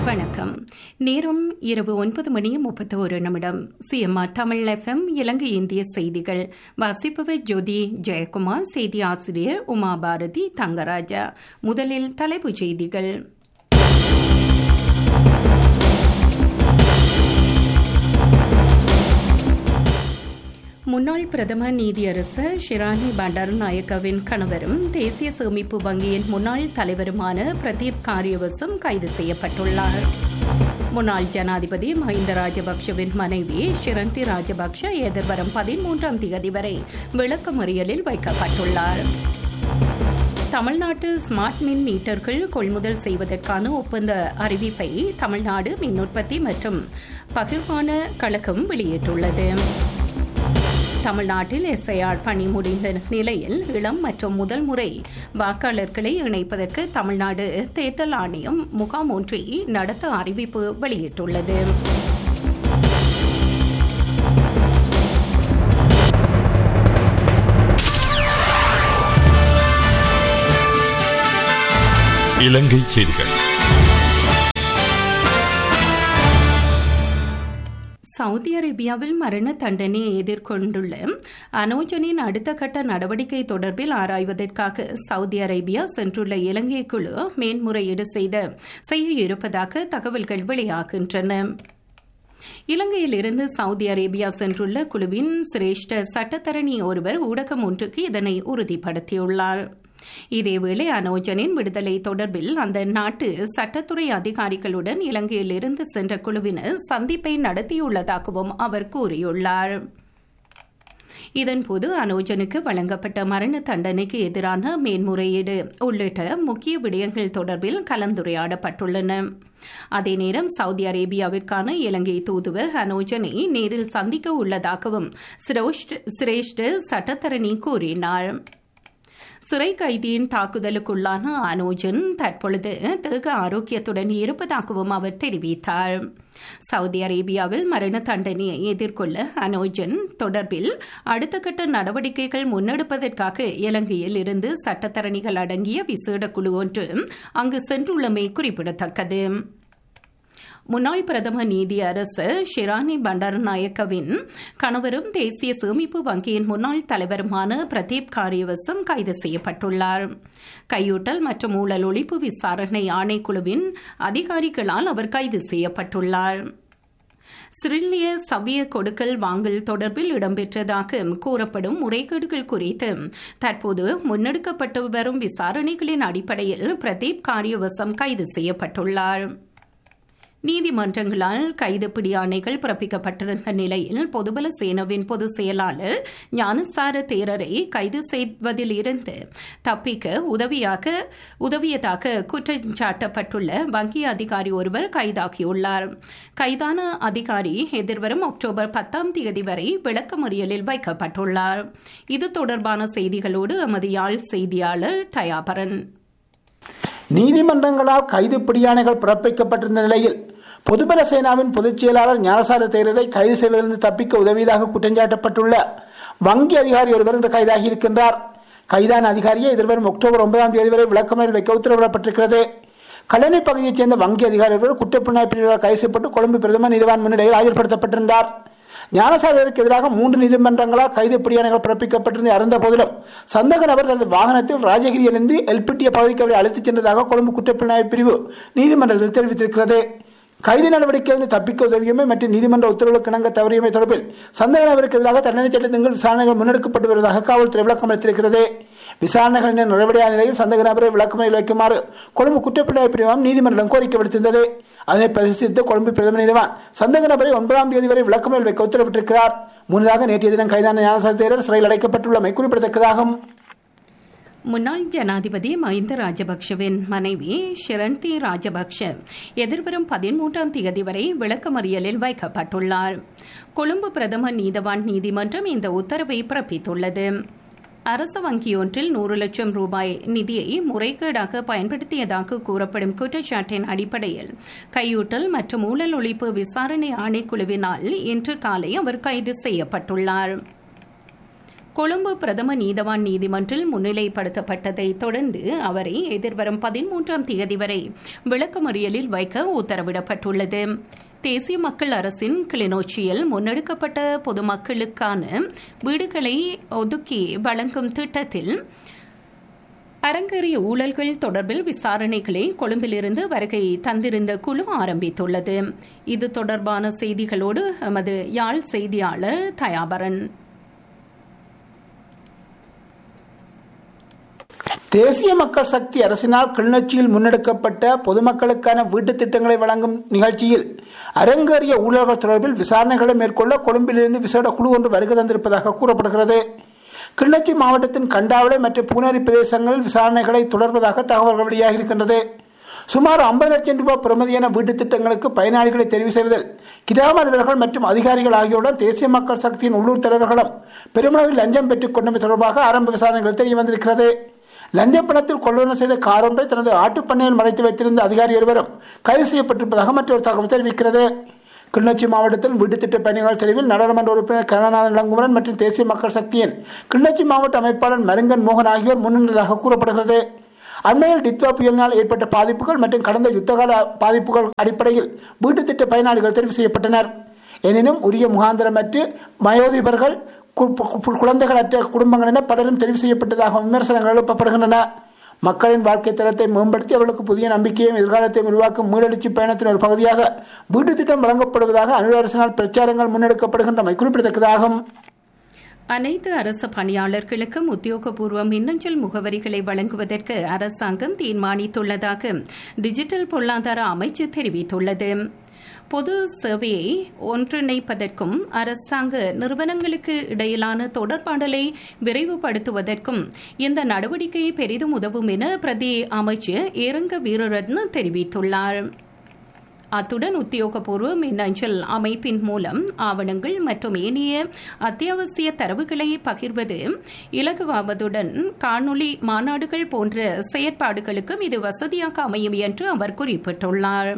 வணக்கம் நேரம் இரவு ஒன்பது மணி முப்பத்தி ஒரு நிமிடம் சிஎம்ஆர் தமிழ் எஃப்எம் இலங்கை இந்திய செய்திகள் வாசிப்பவர் ஜோதி ஜெயக்குமார் செய்தி ஆசிரியர் உமா பாரதி தங்கராஜா முதலில் தலைப்புச் செய்திகள் முன்னாள் பிரதமர் நீதியரசர் ஷிராணி பண்டாரநாயக்கவின் கணவரும் தேசிய சேமிப்பு வங்கியின் முன்னாள் தலைவருமான பிரதீப் காரியவசம் கைது செய்யப்பட்டுள்ளார் முன்னாள் ஜனாதிபதி மஹிந்த ராஜபக்சவின் மனைவி ஷிரந்தி ராஜபக்ஷ எதிர்வரும் பதிமூன்றாம் தேதி வரை விளக்கமறியலில் வைக்கப்பட்டுள்ளார் தமிழ்நாட்டில் ஸ்மார்ட் மின் மீட்டர்கள் கொள்முதல் செய்வதற்கான ஒப்பந்த அறிவிப்பை தமிழ்நாடு மின் உற்பத்தி மற்றும் பகிர்மான கழகம் வெளியிட்டுள்ளது தமிழ்நாட்டில் எஸ்ஐஆர் பணி முடிந்த நிலையில் இளம் மற்றும் முதல் முறை வாக்காளர்களை இணைப்பதற்கு தமிழ்நாடு தேர்தல் ஆணையம் முகாம் ஒன்றை நடத்த அறிவிப்பு வெளியிட்டுள்ளது இலங்கை செய்திகள் சவுதி அரேபியாவில் மரண தண்டனையை எதிர்கொண்டுள்ள அனோஜனின் அடுத்த கட்ட நடவடிக்கை தொடர்பில் ஆராய்வதற்காக சவுதி அரேபியா சென்றுள்ள இலங்கை குழு மேன்முறையீடு செய்த செய்ய இருப்பதாக தகவல்கள் வெளியாகின்றன இலங்கையில் இருந்து சவுதி அரேபியா சென்றுள்ள குழுவின் சிரேஷ்ட சட்டத்தரணி ஒருவர் ஊடகம் ஒன்றுக்கு இதனை உறுதிப்படுத்தியுள்ளார் இதேவேளை அனோஜனின் விடுதலை தொடர்பில் அந்த நாட்டு சட்டத்துறை அதிகாரிகளுடன் இலங்கையில் இருந்து சென்ற குழுவினர் சந்திப்பை நடத்தியுள்ளதாகவும் அவர் கூறியுள்ளார் இதன்போது அனோஜனுக்கு வழங்கப்பட்ட மரண தண்டனைக்கு எதிரான மேன்முறையீடு உள்ளிட்ட முக்கிய விடயங்கள் தொடர்பில் கலந்துரையாடப்பட்டுள்ளன அதே நேரம் சவுதி அரேபியாவிற்கான இலங்கை தூதுவர் அனோஜனை நேரில் சந்திக்க உள்ளதாகவும் சிரேஷ்ட சட்டத்தரணி கூறினார் சிறை கைதியின் தாக்குதலுக்குள்ளான அனோஜன் தற்பொழுது தேக ஆரோக்கியத்துடன் இருப்பதாகவும் அவர் தெரிவித்தார் சவுதி அரேபியாவில் மரண தண்டனையை எதிர்கொள்ள அனோஜன் தொடர்பில் அடுத்த கட்ட நடவடிக்கைகள் முன்னெடுப்பதற்காக இலங்கையில் இருந்து சட்டத்தரணிகள் அடங்கிய விசேட குழு ஒன்று அங்கு சென்றுள்ளமை குறிப்பிடத்தக்கது முன்னாள் பிரதமர் நீதியரசர் ஷிரானி பண்டாரநாயக்கவின் கணவரும் தேசிய சேமிப்பு வங்கியின் முன்னாள் தலைவருமான பிரதீப் காரியவசம் கைது செய்யப்பட்டுள்ளார் கையூட்டல் மற்றும் ஊழல் ஒழிப்பு விசாரணை ஆணைக்குழுவின் அதிகாரிகளால் அவர் கைது செய்யப்பட்டுள்ளார் சிறிலிய சவிய கொடுக்கல் வாங்கல் தொடர்பில் இடம்பெற்றதாக கூறப்படும் முறைகேடுகள் குறித்து தற்போது முன்னெடுக்கப்பட்டு வரும் விசாரணைகளின் அடிப்படையில் பிரதீப் காரியவசம் கைது செய்யப்பட்டுள்ளார் நீதிமன்றங்களால் கைதுப்பிடி ஆணைகள் பிறப்பிக்கப்பட்டிருந்த நிலையில் பொதுபல சேனவின் பொதுச் செயலாளர் ஞானசார தேரரை கைது செய்வதில் இருந்து தப்பிக்க உதவியாக உதவியதாக குற்றம் சாட்டப்பட்டுள்ள வங்கி அதிகாரி ஒருவர் கைதாகியுள்ளார் கைதான அதிகாரி எதிர்வரும் அக்டோபர் பத்தாம் தேதி வரை விளக்கமறியலில் வைக்கப்பட்டுள்ளார் இது தொடர்பான செய்திகளோடு எமது யாழ் செய்தியாளர் தயாபரன் நீதிமன்றங்களால் கைது பிடியாணைகள் பிறப்பிக்கப்பட்டிருந்த நிலையில் பொதுபல சேனாவின் பொதுச் செயலாளர் ஞானசார தேரரை கைது செய்வதிலிருந்து தப்பிக்க உதவியதாக குற்றஞ்சாட்டப்பட்டுள்ள வங்கி அதிகாரி ஒருவர் இன்று கைதாகி இருக்கின்றார் கைதான அதிகாரியை எதிர்வரும் அக்டோபர் ஒன்பதாம் தேதி வரை விளக்கமறியல் வைக்க உத்தரவிடப்பட்டிருக்கிறது கல்லணை பகுதியைச் சேர்ந்த வங்கி அதிகாரி ஒருவர் குற்றப்புலனாய்வு பிரிவால் கைது செய்யப்பட்டு கொழும்பு பிரதமர் நீதிவான் முன்னிலையில் ஆஜர்படுத்தப்பட்டிருந்தார் ஞானசாதருக்கு எதிராக மூன்று நீதிமன்றங்களால் கைது பிடியாணைகள் பிறப்பிக்கப்பட்டிருந்த அறிந்த போதிலும் சந்தக நபர் தனது வாகனத்தில் ராஜகிரியிலிருந்து எல்பிட்டிய பகுதிக்கு அவரை அழைத்துச் சென்றதாக கொழும்பு குற்றப்புலனாய்வு பிரிவு நீதிமன்றத்தில் தெரிவித்திருக்கிறது கைது நடவடிக்கையிலிருந்து தப்பிக்க உதவியுமே மற்றும் நீதிமன்ற உத்தரவுகளுக்கு இணங்க தவறியமை தொடர்பில் சந்தக நபருக்கு எதிராக தண்டனை சட்டத்தின் விசாரணைகள் முன்னெடுக்கப்பட்டு வருவதாக காவல்துறை விளக்கம் அளித்திருக்கிறது விசாரணைகளின் நிறைவடையாத நிலையில் சந்தக நபரை விளக்கமறையில் வைக்குமாறு கொழும்பு குற்றப்புலனாய்வு பிரிவாம் நீதிமன்றம் கோரிக்கை விடுத்திருந்தது அதனை பரிசீலித்து கொழும்பு பிரதமர் நீதிவான் சந்தக நபரை ஒன்பதாம் தேதி வரை விளக்கமறையில் வைக்க உத்தரவிட்டிருக்கிறார் முன்னதாக நேற்றைய தினம் கைதான ஞானசார தேரர் சிறையில் அடைக்கப்பட்டுள்ளமை குறிப்பிடத்தக்கதாகும் முன்னாள் ஜனாதிபதி மஹிந்த ராஜபக்ஷவின் மனைவி ஷிரந்தி ராஜபக்ஷ எதிர்வரும் பதிமூன்றாம் தேதி வரை விளக்கமறியலில் வைக்கப்பட்டுள்ளார் கொழும்பு பிரதமர் நீதவான் நீதிமன்றம் இந்த உத்தரவை பிறப்பித்துள்ளது அரசு வங்கியொன்றில் நூறு லட்சம் ரூபாய் நிதியை முறைகேடாக பயன்படுத்தியதாக கூறப்படும் குற்றச்சாட்டின் அடிப்படையில் கையூட்டல் மற்றும் ஊழல் ஒழிப்பு விசாரணை ஆணைக்குழுவினால் இன்று காலை அவர் கைது செய்யப்பட்டுள்ளார் கொழும்பு பிரதம நீதவான் நீதிமன்றில் முன்னிலைப்படுத்தப்பட்டதை தொடர்ந்து அவரை எதிர்வரும் பதிமூன்றாம் தேதி வரை விளக்கமறியலில் வைக்க உத்தரவிடப்பட்டுள்ளது தேசிய மக்கள் அரசின் கிளிநொச்சியில் முன்னெடுக்கப்பட்ட பொதுமக்களுக்கான வீடுகளை ஒதுக்கி வழங்கும் திட்டத்தில் அரங்கேறிய ஊழல்கள் தொடர்பில் விசாரணைகளை கொழும்பிலிருந்து வருகை தந்திருந்த குழு ஆரம்பித்துள்ளது இது தொடர்பான செய்திகளோடு எமது யாழ் செய்தியாளர் தயாபரன் தேசிய மக்கள் சக்தி அரசினால் கிளிநொச்சியில் முன்னெடுக்கப்பட்ட பொதுமக்களுக்கான வீட்டுத் திட்டங்களை வழங்கும் நிகழ்ச்சியில் அரங்கேறிய ஊழல்கள் தொடர்பில் விசாரணைகளை மேற்கொள்ள கொழும்பிலிருந்து விசேட குழு ஒன்று வருகை தந்திருப்பதாக கூறப்படுகிறது கிளிநொச்சி மாவட்டத்தின் கண்டாவளை மற்றும் பூனேரி பிரதேசங்களில் விசாரணைகளை தொடர்வதாக தகவல்கள் வெளியாக இருக்கின்றது சுமார் ஐம்பது லட்சம் ரூபாய் பிரமதியான வீட்டுத் திட்டங்களுக்கு பயனாளிகளை தெரிவு செய்வதில் கிராம அலுவலர்கள் மற்றும் அதிகாரிகள் ஆகியோருடன் தேசிய மக்கள் சக்தியின் உள்ளூர் தலைவர்களும் பெருமளவில் லஞ்சம் பெற்றுக் கொண்டமை தொடர்பாக ஆரம்ப விசாரணைகள் தெரிய வந்திருக்கிறது லஞ்ச பணத்தில் கொள்வன செய்த காரொன்றை தனது ஆட்டுப்பண்ணையில் மறைத்து வைத்திருந்த அதிகாரி ஒருவரும் கைது செய்யப்பட்டிருப்பதாக மற்றொரு தகவல் தெரிவிக்கிறது கிளிநொச்சி மாவட்டத்தில் வீட்டுத்திட்ட பயணிகள் தெரிவில் நாடாளுமன்ற உறுப்பினர் கருணாநாதன் இளங்குமரன் மற்றும் தேசிய மக்கள் சக்தியின் கிளிநொச்சி மாவட்ட அமைப்பாளர் மருங்கன் மோகன் ஆகியோர் முன்னின்றதாக கூறப்படுகிறது அண்மையில் டித்வா புயலினால் ஏற்பட்ட பாதிப்புகள் மற்றும் கடந்த யுத்தகால பாதிப்புகள் அடிப்படையில் வீட்டுத்திட்ட பயனாளிகள் தெரிவு செய்யப்பட்டனர் எனினும் உரிய முகாந்திரமற்று வயோதிபர்கள் குழந்தைகள் அற்ற குடும்பங்கள் என பலரும் தெரிவு செய்யப்பட்டதாக விமர்சனங்கள் எழுப்பப்படுகின்றன மக்களின் வாழ்க்கை தரத்தை மேம்படுத்தி அவர்களுக்கு புதிய நம்பிக்கையும் எதிர்காலத்தையும் உருவாக்கும் மீளெழுச்சி பயணத்தின் ஒரு பகுதியாக வீட்டு திட்டம் வழங்கப்படுவதாக அனுர் அரசினால் பிரச்சாரங்கள் முன்னெடுக்கப்படுகின்றமை குறிப்பிடத்தக்கதாகும் அனைத்து அரசு பணியாளர்களுக்கும் உத்தியோகபூர்வ மின்னஞ்சல் முகவரிகளை வழங்குவதற்கு அரசாங்கம் தீர்மானித்துள்ளதாக டிஜிட்டல் பொருளாதார அமைச்சு தெரிவித்துள்ளது பொது சேவையை ஒன்றிணைப்பதற்கும் அரசாங்க நிறுவனங்களுக்கு இடையிலான தொடர்பாடலை விரைவுபடுத்துவதற்கும் இந்த நடவடிக்கை பெரிதும் உதவும் என பிரதி அமைச்சர் ஏரங்க வீரரத்ன தெரிவித்துள்ளார் அத்துடன் உத்தியோகபூர்வ மின்னஞ்சல் அமைப்பின் மூலம் ஆவணங்கள் மற்றும் ஏனைய அத்தியாவசிய தரவுகளை பகிர்வது இலகுவாவதுடன் காணொலி மாநாடுகள் போன்ற செயற்பாடுகளுக்கும் இது வசதியாக அமையும் என்று அவர் குறிப்பிட்டுள்ளார்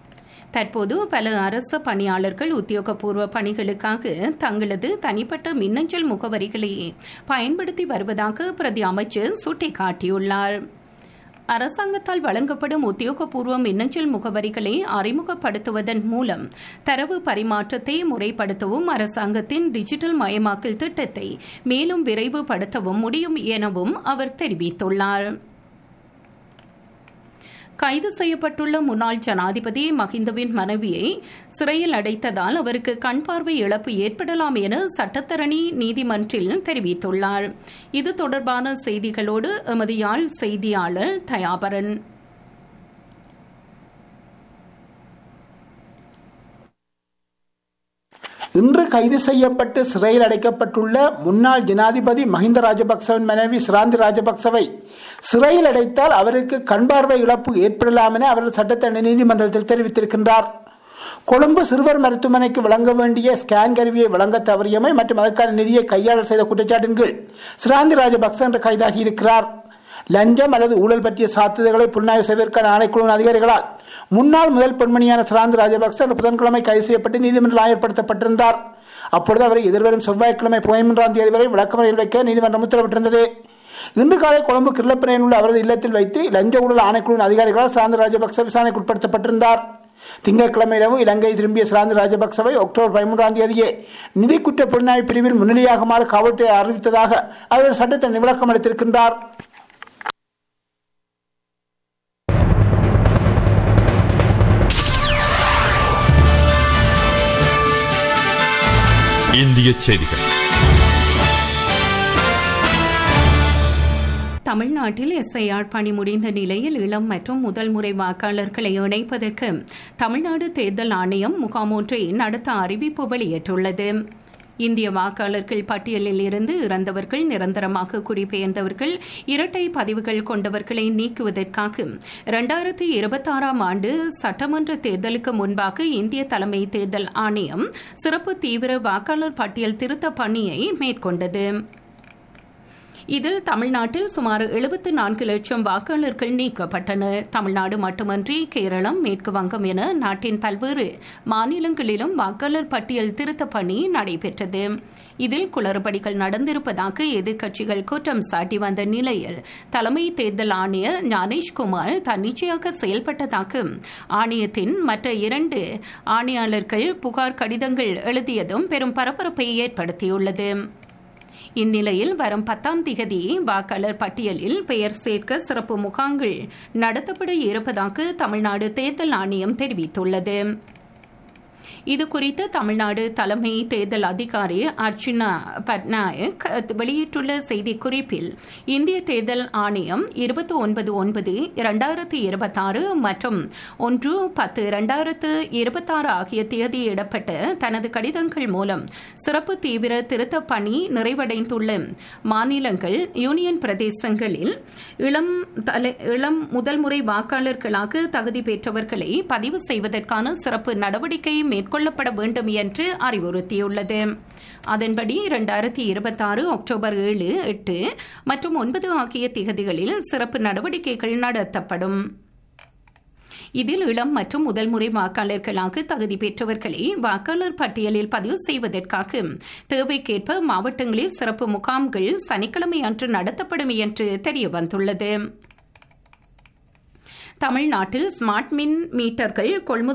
தற்போது பல அரசு பணியாளர்கள் உத்தியோகபூர்வ பணிகளுக்காக தங்களது தனிப்பட்ட மின்னஞ்சல் முகவரிகளை பயன்படுத்தி வருவதாக பிரதி அமைச்சர் சுட்டிக்காட்டியுள்ளார் அரசாங்கத்தால் வழங்கப்படும் உத்தியோகபூர்வ மின்னஞ்சல் முகவரிகளை அறிமுகப்படுத்துவதன் மூலம் தரவு பரிமாற்றத்தை முறைப்படுத்தவும் அரசாங்கத்தின் டிஜிட்டல் மயமாக்கல் திட்டத்தை மேலும் விரைவுபடுத்தவும் முடியும் எனவும் அவர் தெரிவித்துள்ளார் கைது செய்யப்பட்டுள்ள முன்னாள் ஜனாதிபதி மஹிந்தவின் மனைவியை சிறையில் அடைத்ததால் அவருக்கு கண் பார்வை இழப்பு ஏற்படலாம் என சட்டத்தரணி நீதிமன்றில் தெரிவித்துள்ளார் இது தொடர்பான செய்திகளோடு எமது யாழ் செய்தியாளர் தயாபரன் இன்று கைது செய்யப்பட்டு சிறையில் அடைக்கப்பட்டுள்ள முன்னாள் ஜனாதிபதி மஹிந்த ராஜபக்சவின் மனைவி சிராந்தி ராஜபக்சவை சிறையில் அடைத்தால் அவருக்கு கண்பார்வை இழப்பு ஏற்படலாம் என அவரது சட்டத்தரணி நீதிமன்றத்தில் தெரிவித்திருக்கின்றார் கொழும்பு சிறுவர் மருத்துவமனைக்கு வழங்க வேண்டிய ஸ்கேன் கருவியை வழங்க தவறியமை மற்றும் அதற்கான நிதியை கையாளல் செய்த குற்றச்சாட்டின் கீழ் சிராந்தி ராஜபக்ச என்று கைதாகி இருக்கிறார் லஞ்சம் அல்லது ஊழல் பற்றிய சாத்துதல்களை புலனாய்வு செய்வதற்கான ஆணைக்குழுவின் அதிகாரிகளால் முன்னாள் முதல் பெண்மணியான சிராந்த் ராஜபக்ச புதன்கிழமை கைது செய்யப்பட்டு நீதிமன்றில் ஆயர்படுத்தப்பட்டிருந்தார் அப்பொழுது அவரை எதிர்வரும் செவ்வாய்க்கிழமை பதிமூன்றாம் தேதி வரை விளக்கமறையில் வைக்க நீதிமன்றம் உத்தரவிட்டிருந்தது இன்று காலை கொழும்பு கிருளப்பினையில் உள்ள அவரது இல்லத்தில் வைத்து லஞ்ச ஊழல் ஆணைக்குழுவின் அதிகாரிகளால் சிராந்த் ராஜபக்ச விசாரணைக்கு உட்படுத்தப்பட்டிருந்தார் திங்கட்கிழமை இரவு இலங்கை திரும்பிய சிராந்த் ராஜபக்சவை அக்டோபர் பதிமூன்றாம் தேதியே நிதி குற்ற புலனாய்வு பிரிவில் முன்னிலையாகுமாறு காவல்துறை அறிவித்ததாக அவர் சட்டத்தை விளக்கம் அளித்திருக்கின்றார் இந்திய செய்திகள் தமிழ்நாட்டில் எஸ்ஐஆர் பணி முடிந்த நிலையில் இளம் மற்றும் முதல் முறை வாக்காளர்களை இணைப்பதற்கு தமிழ்நாடு தேர்தல் ஆணையம் முகாம் ஒன்றை நடத்த அறிவிப்பு வெளியிட்டுள்ளது இந்திய வாக்காளர்கள் பட்டியலில் இருந்து இறந்தவர்கள் நிரந்தரமாக குடிபெயர்ந்தவர்கள் இரட்டை பதிவுகள் கொண்டவர்களை நீக்குவதற்காக இரண்டாயிரத்தி இருபத்தாறாம் ஆண்டு சட்டமன்ற தேர்தலுக்கு முன்பாக இந்திய தலைமை தேர்தல் ஆணையம் சிறப்பு தீவிர வாக்காளர் பட்டியல் திருத்த பணியை மேற்கொண்டது இதில் தமிழ்நாட்டில் சுமார் எழுபத்து நான்கு லட்சம் வாக்காளர்கள் நீக்கப்பட்டனர் தமிழ்நாடு மட்டுமன்றி கேரளம் மேற்கு வங்கம் என நாட்டின் பல்வேறு மாநிலங்களிலும் வாக்காளர் பட்டியல் திருத்த பணி நடைபெற்றது இதில் குளறுபடிகள் நடந்திருப்பதாக எதிர்க்கட்சிகள் குற்றம் சாட்டி வந்த நிலையில் தலைமை தேர்தல் ஆணையர் ஞானேஷ்குமார் தன்னிச்சையாக செயல்பட்டதாக ஆணையத்தின் மற்ற இரண்டு ஆணையாளர்கள் புகார் கடிதங்கள் எழுதியதும் பெரும் பரபரப்பை ஏற்படுத்தியுள்ளது இந்நிலையில் வரும் பத்தாம் திகதி வாக்காளர் பட்டியலில் பெயர் சேர்க்க சிறப்பு முகாம்கள் நடத்தப்பட இருப்பதாக தமிழ்நாடு தேர்தல் ஆணையம் தெரிவித்துள்ளது இதுகுறித்து தமிழ்நாடு தலைமை தேர்தல் அதிகாரி அர்ச்சுனா பட்நாயக் வெளியிட்டுள்ள செய்திக்குறிப்பில் இந்திய தேர்தல் ஆணையம் இருபத்தி ஒன்பது ஒன்பது இரண்டாயிரத்தி இருபத்தாறு மற்றும் ஒன்று பத்து இரண்டாயிரத்து இருபத்தாறு ஆகிய தேதியிடப்பட்ட தனது கடிதங்கள் மூலம் சிறப்பு தீவிர திருத்த பணி நிறைவடைந்துள்ள மாநிலங்கள் யூனியன் பிரதேசங்களில் இளம் தலை இளம் முதல் முறை வாக்காளர்களாக தகுதி பெற்றவர்களை பதிவு செய்வதற்கான சிறப்பு நடவடிக்கை மேற்கொள்ளப்பட வேண்டும் என்று அறிவுறுத்தியுள்ளது அதன்படி இரண்டாயிரத்தி இருபத்தாறு அக்டோபர் ஏழு எட்டு மற்றும் ஒன்பது ஆகிய திகதிகளில் சிறப்பு நடவடிக்கைகள் நடத்தப்படும் இதில் இளம் மற்றும் முதல் முறை வாக்காளர்களாக தகுதி பெற்றவர்களை வாக்காளர் பட்டியலில் பதிவு செய்வதற்காக தேவைக்கேற்ப மாவட்டங்களில் சிறப்பு முகாம்கள் சனிக்கிழமை அன்று நடத்தப்படும் என்று தெரியவந்துள்ளது தமிழ்நாட்டில் ஸ்மார்ட் மின் மீட்டர்கள் கொள்முதல்